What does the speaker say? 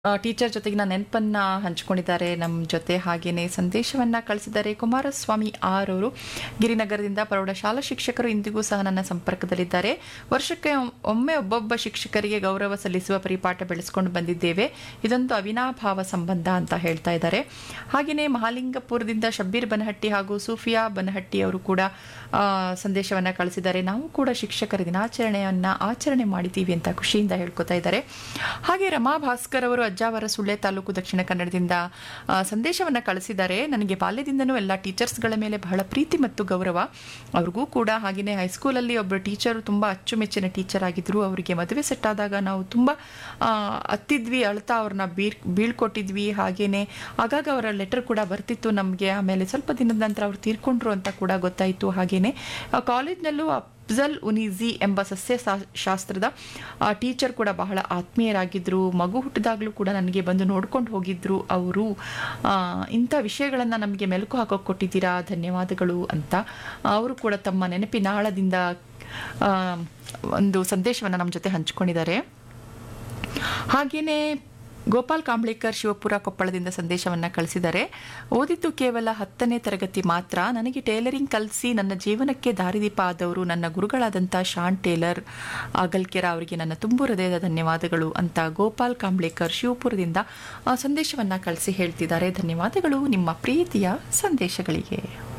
teacher ಜೊತೆಗಿನ ನೆನಪನ್ನ ಹಂಚಿಕೊಂಡಿದ್ದಾರೆ ನಮ್ಮ ಜೊತೆ ಹಾಗೇನೆ ಸಂದೇಶವನ್ನ ಕಳಿಸಿದ್ದಾರೆ ಕುಮಾರಸ್ವಾಮಿ ಆರ್ ಅವರು ಗಿರಿನಗರದಿಂದ ಪ್ರೌಢಶಾಲಾ ಶಿಕ್ಷಕರು ಇಂದಿಗೂ ಸಹ ನನ್ನ ಸಂಪರ್ಕದಲ್ಲಿದ್ದಾರೆ ವರ್ಷಕ್ಕೆ ಒಮ್ಮೆ ಒಬ್ಬೊಬ್ಬ ಶಿಕ್ಷಕರಿಗೆ ಗೌರವ ಸಲ್ಲಿಸುವ ಪರಿಪಾಠ ಬೆಳೆಸ್ಕೊಂಡು ಬಂದಿದ್ದೇವೆ ಇದೊಂದು ಅವಿನಾಭಾವ ಸಂಬಂಧ ಅಂತ ಹೇಳ್ತಾ ಇದ್ದಾರೆ ಹಾಗೆಯೇ ಮಹಾಲಿಂಗಪುರದಿಂದ ಶಬ್ಬೀರ್ ಬನಹಟ್ಟಿ ಹಾಗೂ ಸೂಫಿಯಾ ಬನಹಟ್ಟಿ ಅವರು ಕೂಡ ಆ, ಸಂದೇಶವನ್ನ ಕಳಿಸಿದ್ದಾರೆ ನಾವು ಕೂಡ ಶಿಕ್ಷಕರ ದಿನಾಚರಣೆಯನ್ನ ಆಚರಣೆ ಮಾಡಿದ್ದೀವಿ ಅಂತ ಖುಷಿಯಿಂದ ಹೇಳ್ಕೊತಾ ಇದ್ದಾರೆ ಹಾಗೆ ರಮಾ ಭಾಸ್ಕರ್ ಅವರು ಅಜ್ಜಾವರ ಸುಳ್ಳೆ ತಾಲೂಕು ದಕ್ಷಿಣ ಕನ್ನಡದಿಂದ ಆ, ಸಂದೇಶವನ್ನ ಕಳಿಸಿದ್ದಾರೆ ನನಗೆ ಬಾಲ್ಯದಿಂದನೂ ಎಲ್ಲ ಟೀಚರ್ಸ್ಗಳ ಮೇಲೆ ಬಹಳ ಪ್ರೀತಿ ಮತ್ತು ಗೌರವ ಅವ್ರಿಗೂ ಕೂಡ ಹಾಗೆಯೇ ಹೈಸ್ಕೂಲಲ್ಲಿ ಒಬ್ಬರು ಟೀಚರು ತುಂಬ ಅಚ್ಚುಮೆಚ್ಚಿನ ಟೀಚರ್ ಆಗಿದ್ರು ಅವರಿಗೆ ಮದುವೆ ಸೆಟ್ ಆದಾಗ ನಾವು ತುಂಬ ಆ, ಅತ್ತಿದ್ವಿ ಅಳ್ತಾ ಅವ್ರನ್ನ ಬೀಳ್ ಬೀಳ್ಕೊಟ್ಟಿದ್ವಿ ಹಾಗೇನೆ ಆಗಾಗ ಅವರ ಲೆಟರ್ ಕೂಡ ಬರ್ತಿತ್ತು ನಮಗೆ ಆಮೇಲೆ ಸ್ವಲ್ಪ ದಿನದ ನಂತರ ಅವ್ರು ತೀರ್ಕೊಂಡ್ರು ಅಂತ ಕೂಡ ಗೊತ್ತಾಯಿತು ಹಾಗೇನೆ ಆ, ಕಾಲೇಜ್ನಲ್ಲೂ ಅಫ್ಜಲ್ ಉನೀಜಿ ಎಂಬ ಸಸ್ಯ ಶಾ- ಶಾಸ್ತ್ರದ ಟೀಚರ್ ಕೂಡ ಬಹಳ ಆತ್ಮೀಯರಾಗಿದ್ದರು ಮಗು ಹುಟ್ಟಿದಾಗಲೂ ಕೂಡ ನನಗೆ ಬಂದು ನೋಡ್ಕೊಂಡು ಹೋಗಿದ್ರು ಅವರು ಇಂಥ ವಿಷಯಗಳನ್ನು ನಮಗೆ ಮೆಲುಕು ಹಾಕೋಕೆ ಕೊಟ್ಟಿದ್ದೀರಾ ಧನ್ಯವಾದಗಳು ಅಂತ ಅವರು ಕೂಡ ತಮ್ಮ ನೆನಪಿನಾಳದಿಂದ ಆ, ಒಂದು ಸಂದೇಶವನ್ನು ನಮ್ಮ ಜೊತೆ ಹಂಚಿಕೊಂಡಿದ್ದಾರೆ ಹಾಗೆಯೇ ಗೋಪಾಲ್ ಕಾಂಬ್ಳೇಕರ್ ಶಿವಪುರ ಕೊಪ್ಪಳದಿಂದ ಸಂದೇಶವನ್ನು ಕಳಿಸಿದ್ದಾರೆ ಓದಿದ್ದು ಕೇವಲ ಹತ್ತನೇ ತರಗತಿ ಮಾತ್ರ ನನಗೆ ಟೇಲರಿಂಗ್ ಕಲಿಸಿ ನನ್ನ ಜೀವನಕ್ಕೆ ದಾರಿದೀಪ ಆದವರು ನನ್ನ ಗುರುಗಳಾದಂಥ ಶಾನ್ ಟೇಲರ್ ಆಗಲ್ಕೆರ ಅವರಿಗೆ ನನ್ನ ತುಂಬು ಹೃದಯದ ಧನ್ಯವಾದಗಳು ಅಂತ ಗೋಪಾಲ್ ಕಾಂಬ್ಳೇಕರ್ ಶಿವಪುರದಿಂದ ಆ, ಸಂದೇಶವನ್ನು ಕಳಿಸಿ ಹೇಳ್ತಿದ್ದಾರೆ ಧನ್ಯವಾದಗಳು ನಿಮ್ಮ ಪ್ರೀತಿಯ ಸಂದೇಶಗಳಿಗೆ